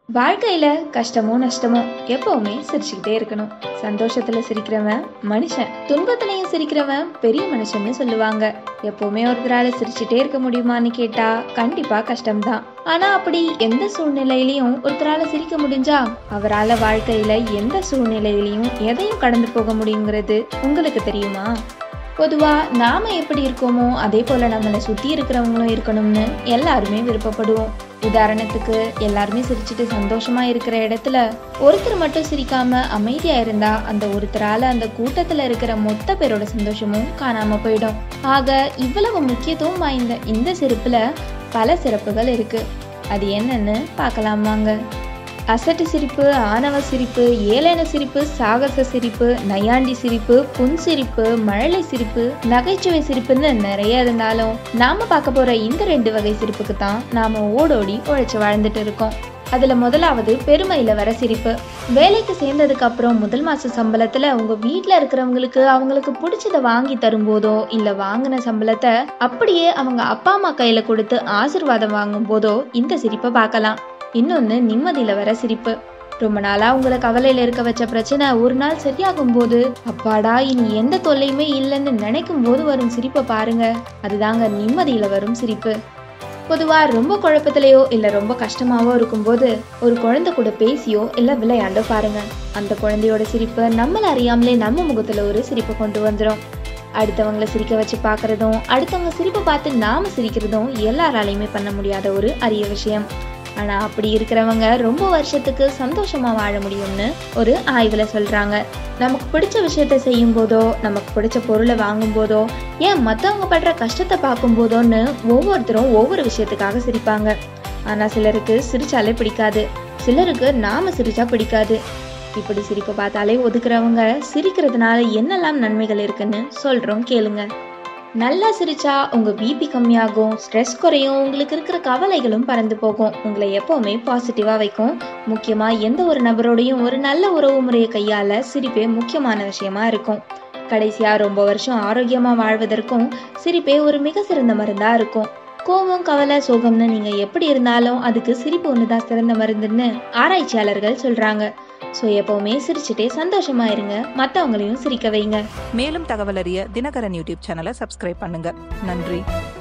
வாழ்க்கையில கஷ்டமோ நஷ்டமோ எப்பவுமே சிரிச்சுக்கிட்டே இருக்கணும் சந்தோஷத்துல சிரிக்கிறவன் மனுஷன் துன்பத்திலையும் சிரிக்கிறவன் பெரிய மனுஷன்னு சொல்லுவாங்க எப்பவுமே ஒருத்தரால சிரிச்சுட்டே இருக்க முடியுமான்னு கேட்டா கண்டிப்பா கஷ்டம்தான் ஆனா அப்படி எந்த சூழ்நிலையிலையும் ஒருத்தரால சிரிக்க முடிஞ்சா அவரால வாழ்க்கையில எந்த சூழ்நிலையிலையும் எதையும் கடந்து போக முடியுங்கிறது உங்களுக்கு தெரியுமா பொதுவா நாம எப்படி இருக்கோமோ அதே போல நம்மளை சுத்தி இருக்கிறவங்களும் இருக்கணும்னு எல்லாருமே விருப்பப்படுவோம் உதாரணத்துக்கு எல்லாருமே சிரிச்சுட்டு சந்தோஷமா இருக்கிற இடத்துல ஒருத்தர் மட்டும் சிரிக்காம அமைதியா இருந்தா அந்த ஒருத்தரால அந்த கூட்டத்துல இருக்கிற மொத்த பேரோட சந்தோஷமும் காணாம போயிடும் ஆக இவ்வளவு முக்கியத்துவம் வாய்ந்த இந்த சிரிப்புல பல சிறப்புகள் இருக்கு அது என்னன்னு பார்க்கலாம் வாங்க அசட்டு சிரிப்பு ஆணவ சிரிப்பு ஏளன சிரிப்பு சாகச சிரிப்பு நையாண்டி சிரிப்பு புன் சிரிப்பு மழலை சிரிப்பு நகைச்சுவை சிரிப்புன்னு நிறைய இருந்தாலும் நாம பார்க்க போற இந்த ரெண்டு வகை சிரிப்புக்கு தான் நாம ஓடோடி உழைச்சு வாழ்ந்துட்டு இருக்கோம் அதுல முதலாவது பெருமையில வர சிரிப்பு வேலைக்கு சேர்ந்ததுக்கு அப்புறம் முதல் மாச சம்பளத்துல உங்க வீட்ல இருக்கிறவங்களுக்கு அவங்களுக்கு பிடிச்சத வாங்கி தரும்போதோ இல்ல வாங்கின சம்பளத்தை அப்படியே அவங்க அப்பா அம்மா கையில கொடுத்து ஆசிர்வாதம் வாங்கும் போதோ இந்த சிரிப்பை பார்க்கலாம் இன்னொன்னு நிம்மதியில வர சிரிப்பு ரொம்ப நாளா உங்களை கவலையில இருக்க வச்ச பிரச்சனை ஒரு நாள் சரியாகும் போது அப்பாடா இனி எந்த தொல்லையுமே இல்லைன்னு நினைக்கும் போது வரும் சிரிப்பை பாருங்க அதுதாங்க நிம்மதியில வரும் சிரிப்பு பொதுவா ரொம்ப குழப்பத்திலையோ இல்ல ரொம்ப கஷ்டமாவோ இருக்கும்போது ஒரு குழந்தை கூட பேசியோ இல்ல விளையாண்டோ பாருங்க அந்த குழந்தையோட சிரிப்பு நம்மள அறியாமலே நம்ம முகத்துல ஒரு சிரிப்பை கொண்டு வந்துடும் அடுத்தவங்கள சிரிக்க வச்சு பார்க்கறதும் அடுத்தவங்க சிரிப்பை பார்த்து நாம சிரிக்கிறதும் எல்லாராலையுமே பண்ண முடியாத ஒரு அரிய விஷயம் ஆனா அப்படி இருக்கிறவங்க ரொம்ப வருஷத்துக்கு சந்தோஷமா வாழ முடியும்னு ஒரு ஆய்வுல சொல்றாங்க நமக்கு பிடிச்ச விஷயத்த செய்யும் போதோ நமக்கு பிடிச்ச பொருளை வாங்கும் போதோ ஏன் மற்றவங்க படுற கஷ்டத்தை பார்க்கும் போதோன்னு ஒவ்வொருத்தரும் ஒவ்வொரு விஷயத்துக்காக சிரிப்பாங்க ஆனா சிலருக்கு சிரிச்சாலே பிடிக்காது சிலருக்கு நாம சிரிச்சா பிடிக்காது இப்படி சிரிப்பை பார்த்தாலே ஒதுக்குறவங்க சிரிக்கிறதுனால என்னெல்லாம் நன்மைகள் இருக்குன்னு சொல்றோம் கேளுங்க நல்லா சிரிச்சா உங்க பிபி கம்மியாகும் ஸ்ட்ரெஸ் குறையும் உங்களுக்கு இருக்கிற கவலைகளும் பறந்து போகும் உங்களை எப்பவுமே பாசிட்டிவா வைக்கும் முக்கியமா எந்த ஒரு நபரோடையும் ஒரு நல்ல உறவு முறையை கையாள சிரிப்பே முக்கியமான விஷயமா இருக்கும் கடைசியா ரொம்ப வருஷம் ஆரோக்கியமா வாழ்வதற்கும் சிரிப்பே ஒரு மிக சிறந்த மருந்தா இருக்கும் கோபம் கவலை சோகம்னு நீங்க எப்படி இருந்தாலும் அதுக்கு சிரிப்பு ஒண்ணுதான் சிறந்த மருந்துன்னு ஆராய்ச்சியாளர்கள் சொல்றாங்க ஸோ எப்பவுமே சிரிச்சுட்டே சந்தோஷமா இருங்க மற்றவங்களையும் சிரிக்க வைங்க மேலும் தகவல் அறிய தினகரன் யூடியூப் சேனலை சப்ஸ்கிரைப் பண்ணுங்க நன்றி